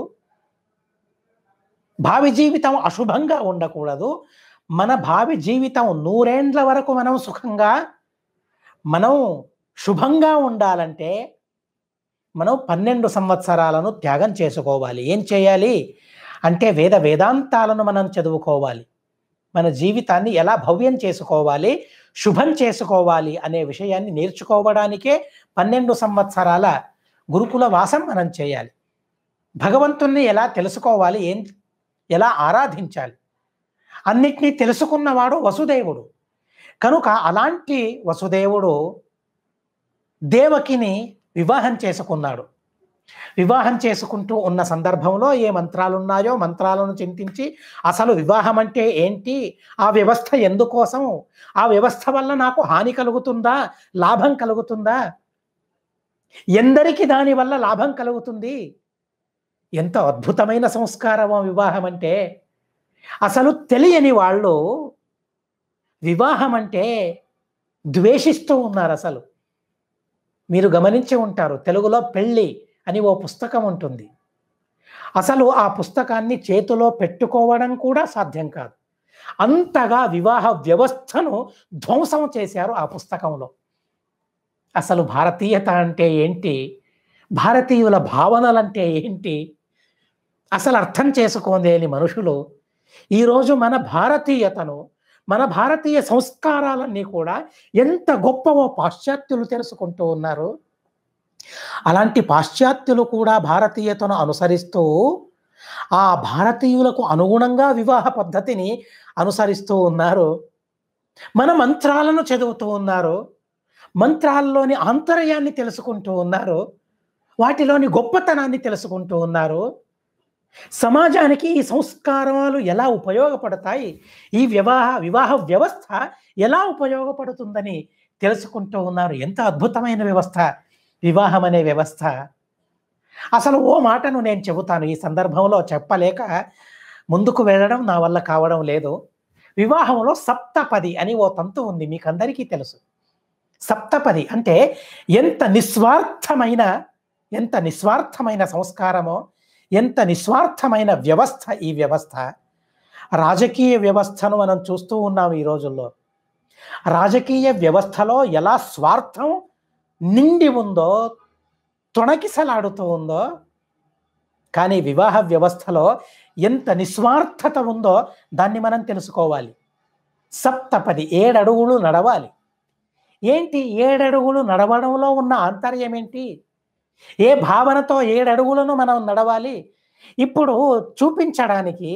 భావి జీవితం అశుభంగా ఉండకూడదు మన భావి జీవితం నూరేండ్ల వరకు మనం సుఖంగా మనం శుభంగా ఉండాలంటే మనం పన్నెండు సంవత్సరాలను త్యాగం చేసుకోవాలి ఏం చేయాలి అంటే వేద వేదాంతాలను మనం చదువుకోవాలి మన జీవితాన్ని ఎలా భవ్యం చేసుకోవాలి శుభం చేసుకోవాలి అనే విషయాన్ని నేర్చుకోవడానికే పన్నెండు సంవత్సరాల గురుకుల వాసం మనం చేయాలి భగవంతుణ్ణి ఎలా తెలుసుకోవాలి ఏం ఎలా ఆరాధించాలి అన్నిటినీ తెలుసుకున్నవాడు వసుదేవుడు కనుక అలాంటి వసుదేవుడు దేవకిని వివాహం చేసుకున్నాడు వివాహం చేసుకుంటూ ఉన్న సందర్భంలో ఏ మంత్రాలు ఉన్నాయో మంత్రాలను చింతించి అసలు వివాహం అంటే ఏంటి ఆ వ్యవస్థ ఎందుకోసం ఆ వ్యవస్థ వల్ల నాకు హాని కలుగుతుందా లాభం కలుగుతుందా ఎందరికి దాని వల్ల లాభం కలుగుతుంది ఎంత అద్భుతమైన సంస్కారమో వివాహం అంటే అసలు తెలియని వాళ్ళు వివాహం అంటే ద్వేషిస్తూ ఉన్నారు అసలు మీరు గమనించి ఉంటారు తెలుగులో పెళ్ళి అని ఓ పుస్తకం ఉంటుంది అసలు ఆ పుస్తకాన్ని చేతిలో పెట్టుకోవడం కూడా సాధ్యం కాదు అంతగా వివాహ వ్యవస్థను ధ్వంసం చేశారు ఆ పుస్తకంలో అసలు భారతీయత అంటే ఏంటి భారతీయుల భావనలంటే ఏంటి అసలు అర్థం చేసుకోలేని మనుషులు ఈరోజు మన భారతీయతను మన భారతీయ సంస్కారాలన్నీ కూడా ఎంత గొప్పవో పాశ్చాత్యులు తెలుసుకుంటూ ఉన్నారు అలాంటి పాశ్చాత్యులు కూడా భారతీయతను అనుసరిస్తూ ఆ భారతీయులకు అనుగుణంగా వివాహ పద్ధతిని అనుసరిస్తూ ఉన్నారు మన మంత్రాలను చదువుతూ ఉన్నారు మంత్రాల్లోని ఆంతర్యాన్ని తెలుసుకుంటూ ఉన్నారు వాటిలోని గొప్పతనాన్ని తెలుసుకుంటూ ఉన్నారు సమాజానికి ఈ సంస్కారాలు ఎలా ఉపయోగపడతాయి ఈ వివాహ వివాహ వ్యవస్థ ఎలా ఉపయోగపడుతుందని తెలుసుకుంటూ ఉన్నారు ఎంత అద్భుతమైన వ్యవస్థ వివాహం అనే వ్యవస్థ అసలు ఓ మాటను నేను చెబుతాను ఈ సందర్భంలో చెప్పలేక ముందుకు వెళ్ళడం నా వల్ల కావడం లేదు వివాహంలో సప్తపది అని ఓ తంతు ఉంది మీకు అందరికీ తెలుసు సప్తపది అంటే ఎంత నిస్వార్థమైన ఎంత నిస్వార్థమైన సంస్కారమో ఎంత నిస్వార్థమైన వ్యవస్థ ఈ వ్యవస్థ రాజకీయ వ్యవస్థను మనం చూస్తూ ఉన్నాం ఈ రోజుల్లో రాజకీయ వ్యవస్థలో ఎలా స్వార్థం నిండి ఉందో తొణకిసలాడుతూ ఉందో కానీ వివాహ వ్యవస్థలో ఎంత నిస్వార్థత ఉందో దాన్ని మనం తెలుసుకోవాలి సప్తపది ఏడడుగులు నడవాలి ఏంటి ఏడడుగులు నడవడంలో ఉన్న ఆంతర్యం ఏంటి ఏ భావనతో ఏడడుగులను మనం నడవాలి ఇప్పుడు చూపించడానికి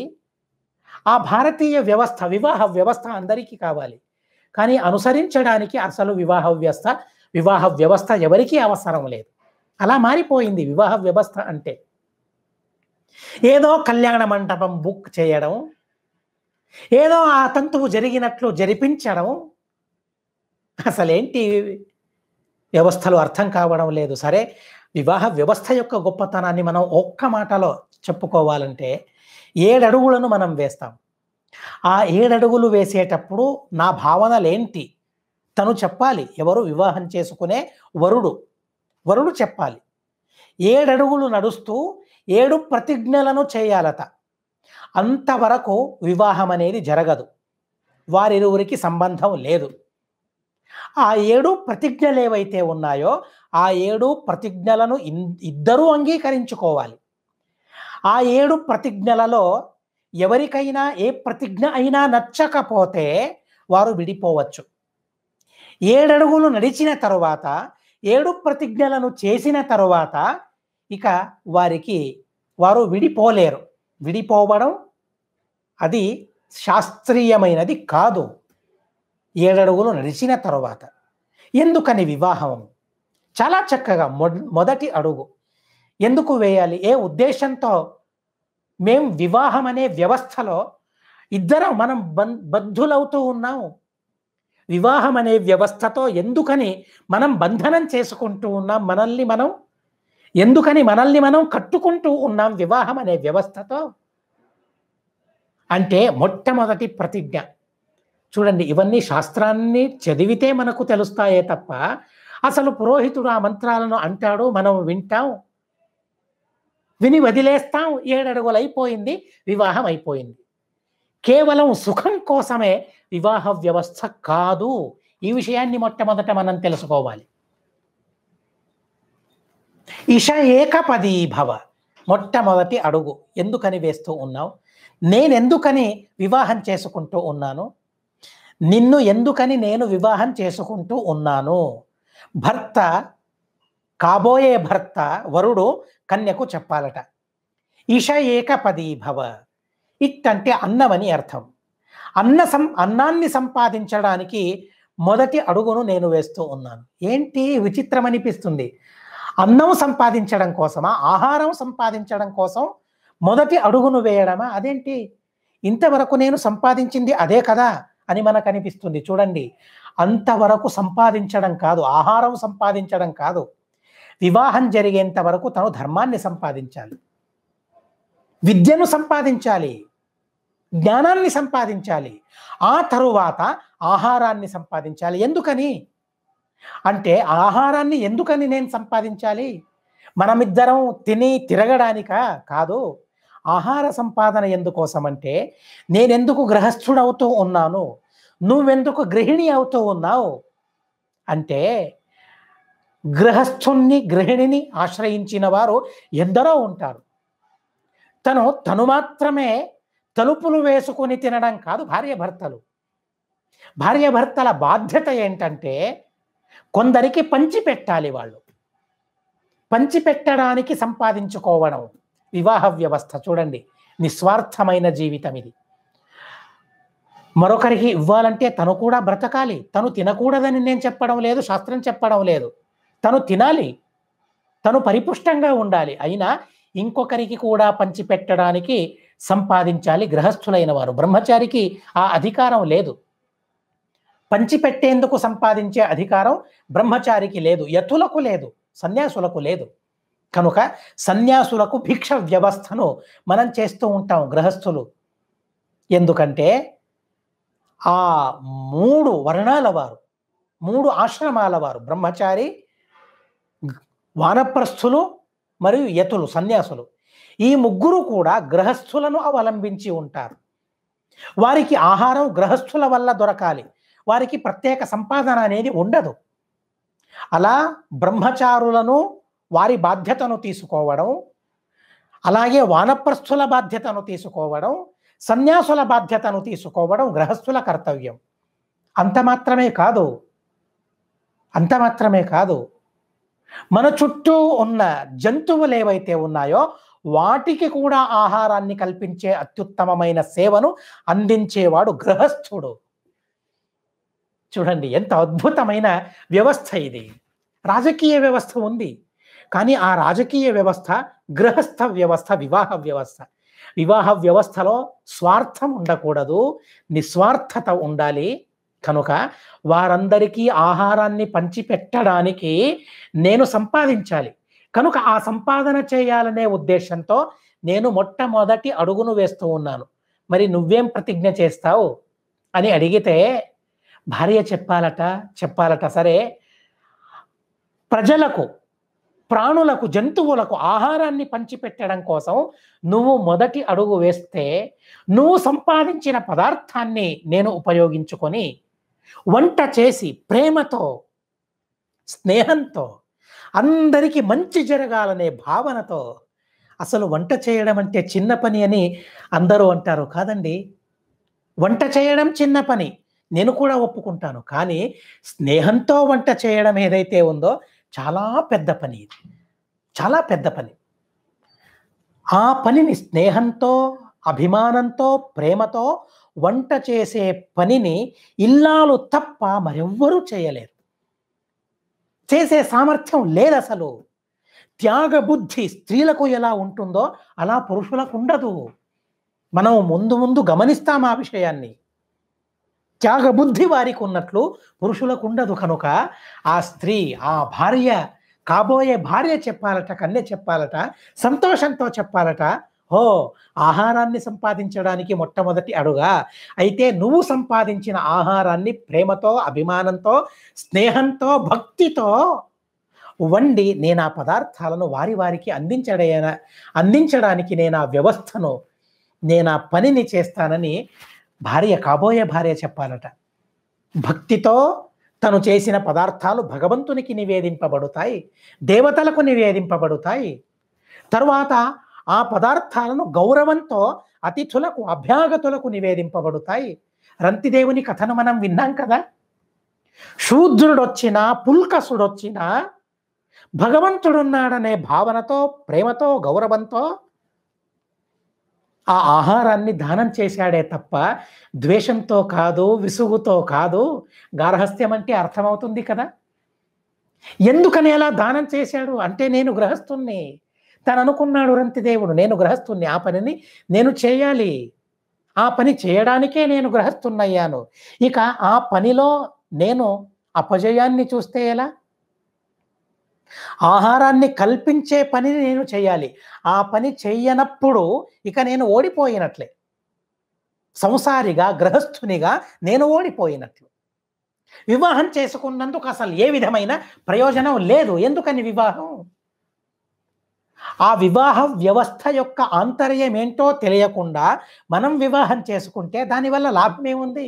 ఆ భారతీయ వ్యవస్థ వివాహ వ్యవస్థ అందరికీ కావాలి కానీ అనుసరించడానికి అసలు వివాహ వ్యవస్థ వివాహ వ్యవస్థ ఎవరికీ అవసరం లేదు అలా మారిపోయింది వివాహ వ్యవస్థ అంటే ఏదో కళ్యాణ మండపం బుక్ చేయడం ఏదో ఆ తంతువు జరిగినట్లు జరిపించడం అసలేంటి వ్యవస్థలు అర్థం కావడం లేదు సరే వివాహ వ్యవస్థ యొక్క గొప్పతనాన్ని మనం ఒక్క మాటలో చెప్పుకోవాలంటే ఏడడుగులను మనం వేస్తాం ఆ ఏడడుగులు వేసేటప్పుడు నా భావనలేంటి తను చెప్పాలి ఎవరు వివాహం చేసుకునే వరుడు వరుడు చెప్పాలి ఏడడుగులు నడుస్తూ ఏడు ప్రతిజ్ఞలను చేయాలట అంతవరకు వివాహం అనేది జరగదు వారిరువురికి సంబంధం లేదు ఆ ఏడు ప్రతిజ్ఞలు ఏవైతే ఉన్నాయో ఆ ఏడు ప్రతిజ్ఞలను ఇన్- ఇద్దరూ అంగీకరించుకోవాలి ఆ ఏడు ప్రతిజ్ఞలలో ఎవరికైనా ఏ ప్రతిజ్ఞ అయినా నచ్చకపోతే వారు విడిపోవచ్చు ఏడడుగులు నడిచిన తరువాత ఏడు ప్రతిజ్ఞలను చేసిన తరువాత ఇక వారికి వారు విడిపోలేరు విడిపోవడం అది శాస్త్రీయమైనది కాదు ఏడడుగులు నడిచిన తరువాత ఎందుకని వివాహం చాలా చక్కగా మొ- మొదటి అడుగు ఎందుకు వేయాలి ఏ ఉద్దేశంతో మేం వివాహం అనే వ్యవస్థలో ఇద్దరం మనం బం బద్ధులవుతూ ఉన్నాము వివాహం అనే వ్యవస్థతో ఎందుకని మనం బంధనం చేసుకుంటూ ఉన్నాం మనల్ని మనం ఎందుకని మనల్ని మనం కట్టుకుంటూ ఉన్నాం వివాహం అనే వ్యవస్థతో అంటే మొట్టమొదటి ప్రతిజ్ఞ చూడండి ఇవన్నీ శాస్త్రాన్ని చదివితే మనకు తెలుస్తాయే తప్ప అసలు పురోహితుడు ఆ మంత్రాలను అంటాడు మనం వింటాం విని వదిలేస్తాం ఏడడుగులు అయిపోయింది వివాహం అయిపోయింది కేవలం సుఖం కోసమే వివాహ వ్యవస్థ కాదు ఈ విషయాన్ని మొట్టమొదట మనం తెలుసుకోవాలి ఇష ఏకపదీ భవ మొట్టమొదటి అడుగు ఎందుకని వేస్తూ ఉన్నావు నేనెందుకని వివాహం చేసుకుంటూ ఉన్నాను నిన్ను ఎందుకని నేను వివాహం చేసుకుంటూ ఉన్నాను భర్త కాబోయే భర్త వరుడు కన్యకు చెప్పాలట ఇష ఏకపదీ భవ ఇట్ అంటే అన్నమని అర్థం అన్న సం అన్నాన్ని సంపాదించడానికి మొదటి అడుగును నేను వేస్తూ ఉన్నాను ఏంటి విచిత్రం అనిపిస్తుంది అన్నం సంపాదించడం కోసమా ఆహారం సంపాదించడం కోసం మొదటి అడుగును వేయడమా అదేంటి ఇంతవరకు నేను సంపాదించింది అదే కదా అని మనకు అనిపిస్తుంది చూడండి అంతవరకు సంపాదించడం కాదు ఆహారం సంపాదించడం కాదు వివాహం జరిగేంత వరకు తను ధర్మాన్ని సంపాదించాలి విద్యను సంపాదించాలి జ్ఞానాన్ని సంపాదించాలి ఆ తరువాత ఆహారాన్ని సంపాదించాలి ఎందుకని అంటే ఆహారాన్ని ఎందుకని నేను సంపాదించాలి మనమిద్దరం తిని తిరగడానికా కాదు ఆహార సంపాదన ఎందుకోసం అంటే నేనెందుకు గ్రహస్థుడవుతూ ఉన్నాను నువ్వెందుకు గృహిణి అవుతూ ఉన్నావు అంటే గృహస్థుణ్ణి గృహిణిని ఆశ్రయించిన వారు ఎందరో ఉంటారు తను తను మాత్రమే తలుపులు వేసుకొని తినడం కాదు భార్యాభర్తలు భార్యాభర్తల బాధ్యత ఏంటంటే కొందరికి పంచి పెట్టాలి వాళ్ళు పంచి పెట్టడానికి సంపాదించుకోవడం వివాహ వ్యవస్థ చూడండి నిస్వార్థమైన జీవితం ఇది మరొకరికి ఇవ్వాలంటే తను కూడా బ్రతకాలి తను తినకూడదని నేను చెప్పడం లేదు శాస్త్రం చెప్పడం లేదు తను తినాలి తను పరిపుష్టంగా ఉండాలి అయినా ఇంకొకరికి కూడా పంచిపెట్టడానికి సంపాదించాలి గృహస్థులైన వారు బ్రహ్మచారికి ఆ అధికారం లేదు పంచిపెట్టేందుకు సంపాదించే అధికారం బ్రహ్మచారికి లేదు యతులకు లేదు సన్యాసులకు లేదు కనుక సన్యాసులకు భిక్ష వ్యవస్థను మనం చేస్తూ ఉంటాం గృహస్థులు ఎందుకంటే ఆ మూడు వర్ణాల వారు మూడు ఆశ్రమాల వారు బ్రహ్మచారి వానప్రస్థులు మరియు యతులు సన్యాసులు ఈ ముగ్గురు కూడా గ్రహస్థులను అవలంబించి ఉంటారు వారికి ఆహారం గ్రహస్థుల వల్ల దొరకాలి వారికి ప్రత్యేక సంపాదన అనేది ఉండదు అలా బ్రహ్మచారులను వారి బాధ్యతను తీసుకోవడం అలాగే వానప్రస్థుల బాధ్యతను తీసుకోవడం సన్యాసుల బాధ్యతను తీసుకోవడం గ్రహస్థుల కర్తవ్యం అంత మాత్రమే కాదు అంత మాత్రమే కాదు మన చుట్టూ ఉన్న జంతువులు ఏవైతే ఉన్నాయో వాటికి కూడా ఆహారాన్ని కల్పించే అత్యుత్తమమైన సేవను అందించేవాడు గృహస్థుడు చూడండి ఎంత అద్భుతమైన వ్యవస్థ ఇది రాజకీయ వ్యవస్థ ఉంది కానీ ఆ రాజకీయ వ్యవస్థ గృహస్థ వ్యవస్థ వివాహ వ్యవస్థ వివాహ వ్యవస్థలో స్వార్థం ఉండకూడదు నిస్వార్థత ఉండాలి కనుక వారందరికీ ఆహారాన్ని పంచిపెట్టడానికి నేను సంపాదించాలి కనుక ఆ సంపాదన చేయాలనే ఉద్దేశంతో నేను మొట్టమొదటి అడుగును వేస్తూ ఉన్నాను మరి నువ్వేం ప్రతిజ్ఞ చేస్తావు అని అడిగితే భార్య చెప్పాలట చెప్పాలట సరే ప్రజలకు ప్రాణులకు జంతువులకు ఆహారాన్ని పంచిపెట్టడం కోసం నువ్వు మొదటి అడుగు వేస్తే నువ్వు సంపాదించిన పదార్థాన్ని నేను ఉపయోగించుకొని వంట చేసి ప్రేమతో స్నేహంతో అందరికీ మంచి జరగాలనే భావనతో అసలు వంట చేయడం అంటే చిన్న పని అని అందరూ అంటారు కాదండి వంట చేయడం చిన్న పని నేను కూడా ఒప్పుకుంటాను కానీ స్నేహంతో వంట చేయడం ఏదైతే ఉందో చాలా పెద్ద పని ఇది చాలా పెద్ద పని ఆ పనిని స్నేహంతో అభిమానంతో ప్రేమతో వంట చేసే పనిని ఇల్లాలు తప్ప మరెవ్వరూ చేయలేరు చేసే సామర్థ్యం లేదు అసలు త్యాగ బుద్ధి స్త్రీలకు ఎలా ఉంటుందో అలా పురుషులకు ఉండదు మనం ముందు ముందు గమనిస్తాం ఆ విషయాన్ని త్యాగ బుద్ధి వారికి ఉన్నట్లు పురుషులకు ఉండదు కనుక ఆ స్త్రీ ఆ భార్య కాబోయే భార్య చెప్పాలట కన్నె చెప్పాలట సంతోషంతో చెప్పాలట ఓ ఆహారాన్ని సంపాదించడానికి మొట్టమొదటి అడుగా అయితే నువ్వు సంపాదించిన ఆహారాన్ని ప్రేమతో అభిమానంతో స్నేహంతో భక్తితో వండి నేను ఆ పదార్థాలను వారి వారికి అందించడే అందించడానికి నేను ఆ వ్యవస్థను నేను ఆ పనిని చేస్తానని భార్య కాబోయే భార్య చెప్పాలట భక్తితో తను చేసిన పదార్థాలు భగవంతునికి నివేదింపబడతాయి దేవతలకు నివేదింపబడతాయి తరువాత ఆ పదార్థాలను గౌరవంతో అతిథులకు అభ్యాగతులకు నివేదింపబడతాయి రంతిదేవుని కథను మనం విన్నాం కదా శూద్రుడొచ్చినా పుల్కసుడొచ్చినా భగవంతుడున్నాడనే భావనతో ప్రేమతో గౌరవంతో ఆ ఆహారాన్ని దానం చేశాడే తప్ప ద్వేషంతో కాదు విసుగుతో కాదు గార్హస్థ్యం అంటే అర్థమవుతుంది కదా ఎందుకని అలా దానం చేశాడు అంటే నేను గృహస్థుణ్ణి తను అనుకున్నాడు రంతిదేవుడు నేను గృహస్థుణ్ణి ఆ పనిని నేను చేయాలి ఆ పని చేయడానికే నేను గృహస్థున్నయ్యాను ఇక ఆ పనిలో నేను అపజయాన్ని చూస్తే ఎలా ఆహారాన్ని కల్పించే పనిని నేను చేయాలి ఆ పని చెయ్యనప్పుడు ఇక నేను ఓడిపోయినట్లే సంసారిగా గృహస్థునిగా నేను ఓడిపోయినట్లు వివాహం చేసుకున్నందుకు అసలు ఏ విధమైన ప్రయోజనం లేదు ఎందుకని వివాహం ఆ వివాహ వ్యవస్థ యొక్క ఆంతర్యం ఏంటో తెలియకుండా మనం వివాహం చేసుకుంటే దానివల్ల లాభం ఏముంది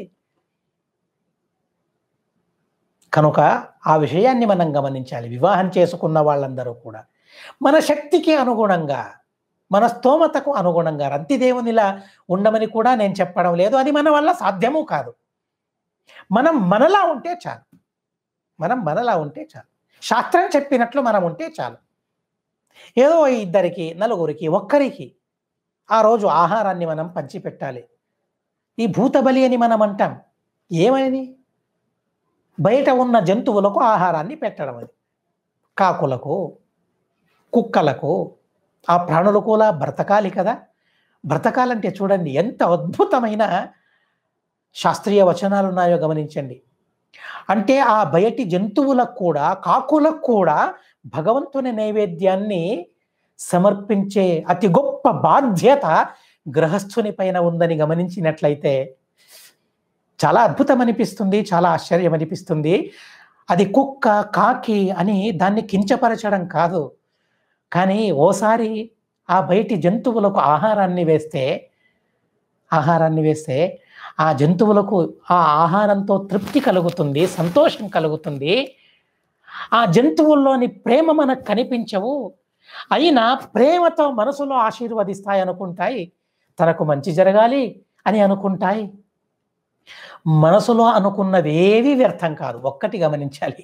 కనుక ఆ విషయాన్ని మనం గమనించాలి వివాహం చేసుకున్న వాళ్ళందరూ కూడా మన శక్తికి అనుగుణంగా మన స్తోమతకు అనుగుణంగా రంతిదేవునిలా ఉండమని కూడా నేను చెప్పడం లేదు అది మన వల్ల సాధ్యము కాదు మనం మనలా ఉంటే చాలు మనం మనలా ఉంటే చాలు శాస్త్రం చెప్పినట్లు మనం ఉంటే చాలు ఏదో ఇద్దరికి నలుగురికి ఒక్కరికి ఆ రోజు ఆహారాన్ని మనం పంచిపెట్టాలి ఈ భూతబలి అని మనం అంటాం ఏమని బయట ఉన్న జంతువులకు ఆహారాన్ని పెట్టడం అది కాకులకు కుక్కలకు ఆ ప్రాణులకు కూడా బ్రతకాలి కదా బ్రతకాలంటే చూడండి ఎంత అద్భుతమైన శాస్త్రీయ వచనాలు ఉన్నాయో గమనించండి అంటే ఆ బయటి జంతువులకు కూడా కాకులకు కూడా భగవంతుని నైవేద్యాన్ని సమర్పించే అతి గొప్ప బాధ్యత గృహస్థుని పైన ఉందని గమనించినట్లయితే చాలా అద్భుతం అనిపిస్తుంది చాలా ఆశ్చర్యం అనిపిస్తుంది అది కుక్క కాకి అని దాన్ని కించపరచడం కాదు కానీ ఓసారి ఆ బయటి జంతువులకు ఆహారాన్ని వేస్తే ఆహారాన్ని వేస్తే ఆ జంతువులకు ఆ ఆహారంతో తృప్తి కలుగుతుంది సంతోషం కలుగుతుంది ఆ జంతువుల్లోని ప్రేమ మనకు కనిపించవు అయినా ప్రేమతో మనసులో ఆశీర్వదిస్తాయి అనుకుంటాయి తనకు మంచి జరగాలి అని అనుకుంటాయి మనసులో అనుకున్నది ఏవి వ్యర్థం కాదు ఒక్కటి గమనించాలి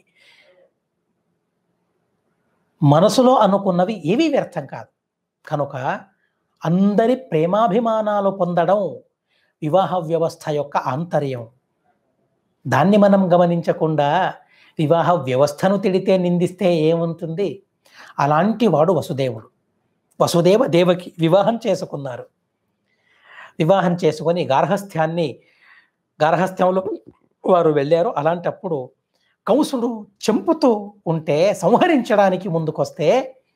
మనసులో అనుకున్నవి ఏవి వ్యర్థం కాదు కనుక అందరి ప్రేమాభిమానాలు పొందడం వివాహ వ్యవస్థ యొక్క ఆంతర్యం దాన్ని మనం గమనించకుండా వివాహ వ్యవస్థను తిడితే నిందిస్తే ఏముంటుంది అలాంటి వాడు వసుదేవుడు వసుదేవ దేవకి వివాహం చేసుకున్నారు వివాహం చేసుకొని గార్హస్థ్యాన్ని గార్హస్థ్యంలో వారు వెళ్ళారు అలాంటప్పుడు కంసుడు చెంపుతూ ఉంటే సంహరించడానికి ముందుకొస్తే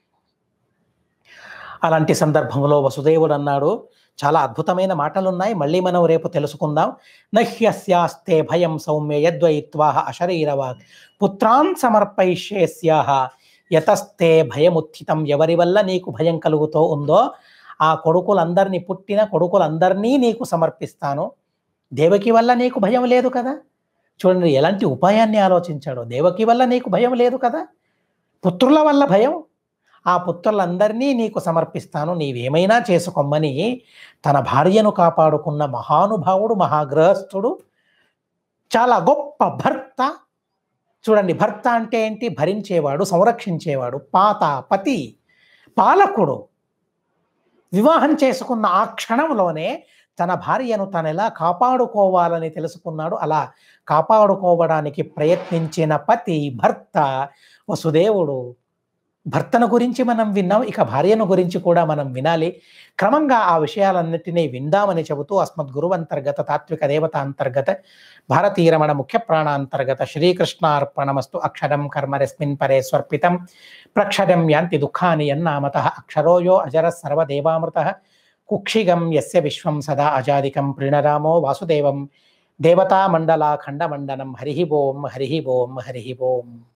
అలాంటి సందర్భంలో వసుదేవుడు అన్నాడు చాలా అద్భుతమైన మాటలు ఉన్నాయి మళ్ళీ మనం రేపు తెలుసుకుందాం నహ్యస్యాస్తే భయం సౌమ్య యద్వయిత్వాహ అశరీరవాక్ పుత్రాన్ సమర్పయిష్యేస్యాహ యతస్తే భయముత్థితం ఎవరి వల్ల నీకు భయం కలుగుతూ ఉందో ఆ కొడుకులందరినీ పుట్టిన కొడుకులందరినీ నీకు సమర్పిస్తాను దేవకి వల్ల నీకు భయం లేదు కదా చూడండి ఎలాంటి ఉపాయాన్ని ఆలోచించాడో దేవకి వల్ల నీకు భయం లేదు కదా పుత్రుల వల్ల భయం ఆ పుత్రులందరినీ నీకు సమర్పిస్తాను నీవేమైనా చేసుకోమని తన భార్యను కాపాడుకున్న మహానుభావుడు మహాగృహస్థుడు చాలా గొప్ప భర్త చూడండి భర్త అంటే ఏంటి భరించేవాడు సంరక్షించేవాడు పాత పతి పాలకుడు వివాహం చేసుకున్న ఆ క్షణంలోనే తన భార్యను తను ఎలా కాపాడుకోవాలని తెలుసుకున్నాడు అలా కాపాడుకోవడానికి ప్రయత్నించిన పతి భర్త వసుదేవుడు భర్తను గురించి మనం విన్నాం ఇక భార్యను గురించి కూడా మనం వినాలి క్రమంగా ఆ విషయాలన్నిటినీ విందామని చెబుతూ అస్మద్ గురువంతర్గత తాత్విక దేవత అంతర్గత భారతీయ రమణ ముఖ్య ప్రాణాంతర్గత శ్రీకృష్ణార్పణమస్తు అక్షరం కర్మరస్మిన్ పరే స్వర్పితం ప్రక్షరం యాంతి దుఃఖాని యన్నామత అక్షరోయో అజర సర్వదేవామృత కుక్షిగం యస్య విశ్వం సదా అజాదికం ప్రణరామో వాసుదేవం దేవతామండలా ఖండమండనం హరి ఓం హరి ఓం హరి ఓం